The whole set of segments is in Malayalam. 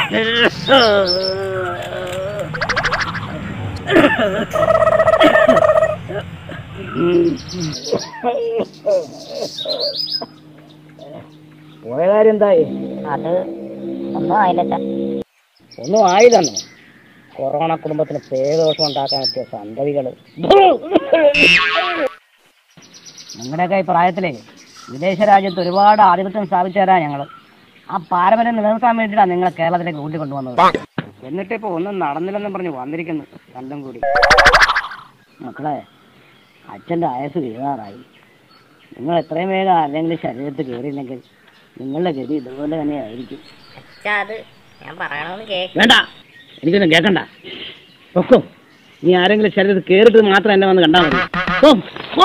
പോയ കാര്യം എന്തായി അത് ഒന്നും ആയില്ല അച്ഛാ ഒന്നും ആയില്ലെന്നോ കൊറോണ കുടുംബത്തിന് പേദോഷം ഉണ്ടാക്കാൻ എത്തിയ സന്തതികള് നിങ്ങളുടെയൊക്കെ ഈ പ്രായത്തിലേ വിദേശ രാജ്യത്ത് ഒരുപാട് ആധിപത്യം സ്ഥാപിച്ചവരാ ഞങ്ങള് ആ പാരമ്പര്യം നിലനിർത്താൻ വേണ്ടിയിട്ടാണ് നിങ്ങളെ കേരളത്തിലേക്ക് കൂട്ടിക്കൊണ്ടുവന്നത് എന്നിട്ട് ഇപ്പൊ ഒന്നും നടന്നില്ലെന്നും പറഞ്ഞ് വന്നിരിക്കുന്നു രണ്ടും കൂടി മക്കളെ അച്ഛൻ്റെ ആയസ് വീഴാറായി നിങ്ങൾ എത്രയും വേഗം അല്ലെങ്കിൽ ശരീരത്തിൽ കയറിയില്ലെങ്കിൽ നിങ്ങളുടെ ഗതി ഇതുപോലെ തന്നെ ആയിരിക്കും അച്ഛാ അത് ഞാൻ പറയണമെന്ന് കേക്ക് വേണ്ട എനിക്കൊന്നും കേൾക്കണ്ട ഒക്കും നീ ആരെങ്കിലും ശരീരത്തിൽ കയറിയിട്ട് മാത്രം എന്നെ വന്ന് കണ്ടാൽ മതി ഓ, ഓ.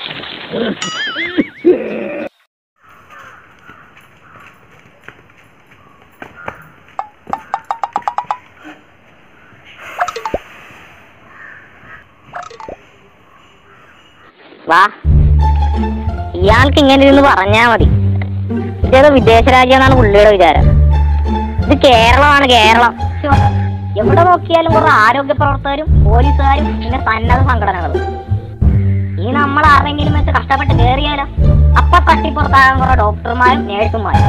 വാ ഇയാൾക്ക് ഇങ്ങനെ ഇരുന്ന് പറഞ്ഞാ മതി ഇതേതോ വിദേശ രാജ്യമാണ് പുള്ളിയുടെ വിചാരം ഇത് കേരളമാണ് കേരളം ശ്ശോ, എവിടെ നോക്കിയാലും കുറെ ആരോഗ്യ പ്രവർത്തകരും പോലീസുകാരും പിന്നെ സന്നദ്ധ സംഘടനകളും ഈ നമ്മൾ ആരെങ്കിലും വെച്ച് കഷ്ടപ്പെട്ട് കയറിയാലോ അപ്പൊ തട്ടിപ്പുറത്താകാൻ കുറെ ഡോക്ടർമാരും നേഴ്സുമാരും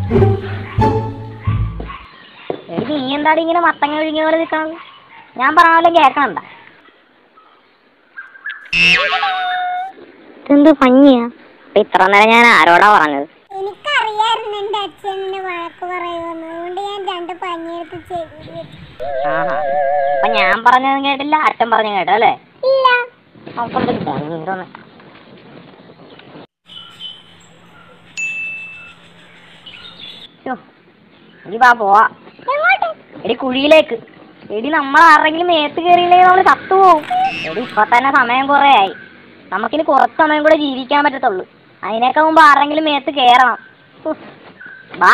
എനിക്ക് നീ എന്താടി ഇങ്ങനെ മത്തങ്ങ ഒഴുകിയ പോലെ നിൽക്കണത് ഞാൻ പറഞ്ഞ പോലെ കേൾക്കണണ്ട എന്ത് ഭംഗിയാ ഇത്ര നേരം ഞാൻ ആരോടാ പറഞ്ഞത് എനിക്കറിയായിരുന്നു എന്റെ അച്ഛൻ എന്നെ വഴക്ക് പറയുമെന്ന് അതുകൊണ്ട് ഞാൻ രണ്ട് പഞ്ഞെടുത്ത് ചെവി വെച്ചു ആഹാ അപ്പൊ ഞാൻ പറഞ്ഞതും കേട്ടില്ല അച്ഛൻ പറഞ്ഞു കേട്ടോ അല്ലേ ഇല്ല നമുക്കെന്തൊരു ഭംഗിയുണ്ടോന്ന് ശ്ശോ, എടി വാ പോവാ എടി കുഴിയിലേക്ക് എടി നമ്മൾ ആരെങ്കിലും മേത്ത് കയറിയില്ലെങ്കിൽ നമ്മൾ ചത്തുപോകും എടി ഇപ്പൊ തന്നെ സമയം കുറെ ആയി നമുക്കിനി കുറച്ച് സമയം കൂടെ ജീവിക്കാൻ പറ്റത്തുള്ളൂ അതിനൊക്കെ മുമ്പ് ആരെങ്കിലും മേത്ത് കയറണം ഉഫ്. വാ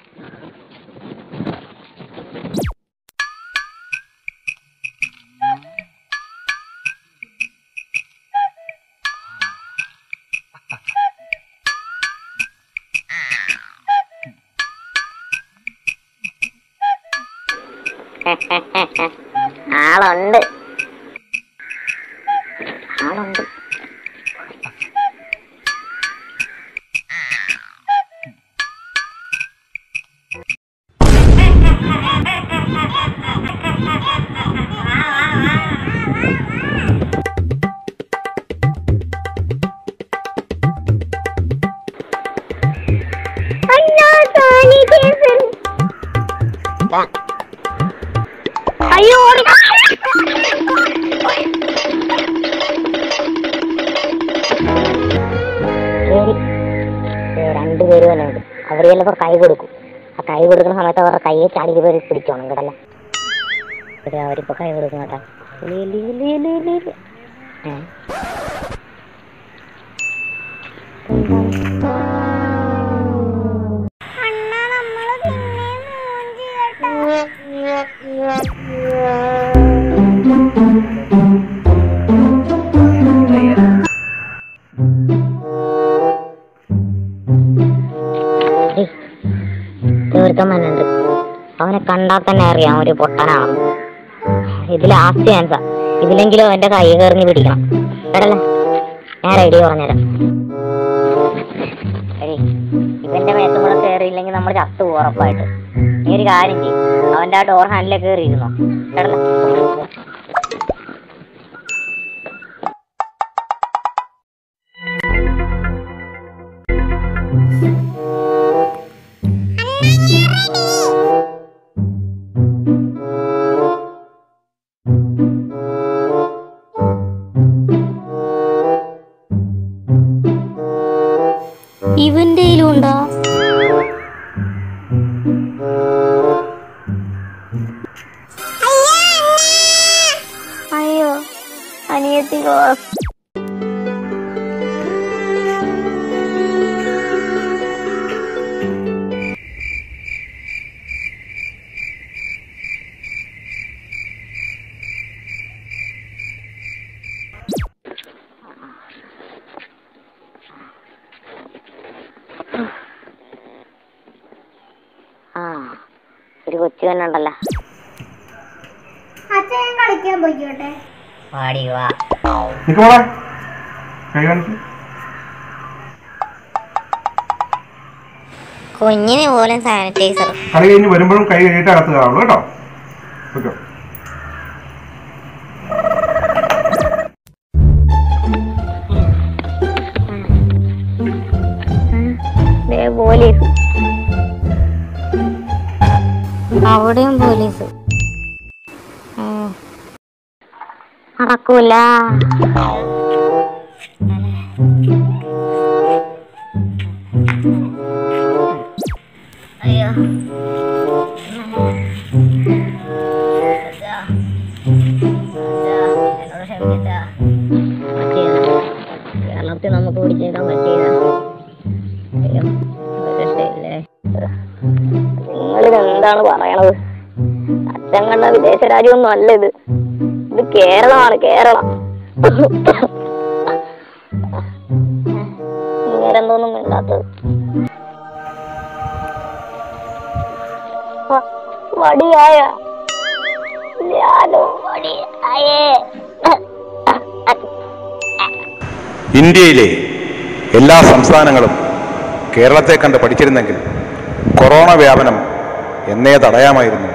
ആളുണ്ട് ആളുണ്ട് അയ്യോ ഓടി. കേറി. ഏ, രണ്ടുപേരും തന്നെ ഉണ്ട് അവർ ചിലപ്പോൾ കൈ കൊടുക്കും ആ കൈ കൊടുക്കുന്ന സമയത്ത് അവരുടെ കൈയെ ചാടി കയറി പിടിച്ചോണം കേട്ടല്ല ഇവിടെ അവരിപ്പോ കൈ കൊടുക്കും കേട്ടാ ഇലി, ഇലി, ഇലി, ഇലി, ഇലി, ഇലി. ഏ? അണ്ണാ നമ്മള് പിന്നെ മൂഞ്ചി കേട്ടോ ഏയ്, ഒരുത്തൻ വന്നുണ്ട് അവനെ കണ്ടാൽ തന്നെ അറിയാം ഒരു പൊട്ടനാണെന്ന് ഇത് ലാസ്റ്റ് ചാൻസാ ഇതിലെങ്കിലും അവന്റെ കൈ കയറിഞ്ഞ് പിടിക്കണം കേട്ടല്ലേ ഞാൻ റെഡി പറഞ്ഞുതരാം എടീ, ഇവന്റെ മേത്തും കൂടെ കയറിയില്ലെങ്കിൽ നമ്മൾ ചത്തു പോകും ഉറപ്പായിട്ട് നീ ഒരു കാര്യം ചെയ്യും അവന്റെ ആ ഡോർ ഹാൻഡിലേക്ക് കയറിയിരുന്നോ കേട്ടല്ലേ ഇവന്റെ ഉണ്ടോ അയ്യോ അനിയത്തി ക്ലോസ് ആ ഒരു കൊച്ചു തന്നെ ഉണ്ടല്ലോ അച്ഛൻ ഞാൻ കളിക്കാൻ പോയിക്കോട്ടെ പാടി വാ നിക്ക് മോളെ കൈ കാണിക്ക് കുഞ്ഞിന് പോലും സാനിറ്റൈസർ കളി കഴിഞ്ഞ് വരുമ്പോഴും കൈ കഴുകിയിട്ട് അകത്ത് കയറാവുള്ളൂ കേട്ടോ ഓക്കെ പോലീസ് അവിടെയും പോലീസ് ഉം. നടക്കൂല അയ്യോ കേരളത്തിൽ നമുക്ക് പിടിച്ചേക്കാൻ പറ്റിയില്ല അയ്യോ, ഒരു രക്ഷയില്ലേ നിങ്ങളിത് എന്താണ് പറയണത് അച്ഛൻ കണ്ട വിദേശ രാജ്യമൊന്നും അല്ല ഇത് ഇത് കേരളമാണ് കേരളം ഇങ്ങനെന്തോന്നും മിണ്ടാത്തത് വ- വടിയായ ഞാനോ വടിയായേ ഇന്ത്യയിലെ എല്ലാ സംസ്ഥാനങ്ങളും കേരളത്തെ കണ്ട് പഠിച്ചിരുന്നെങ്കിൽ കൊറോണ വ്യാപനം എന്നേ തടയാമായിരുന്നു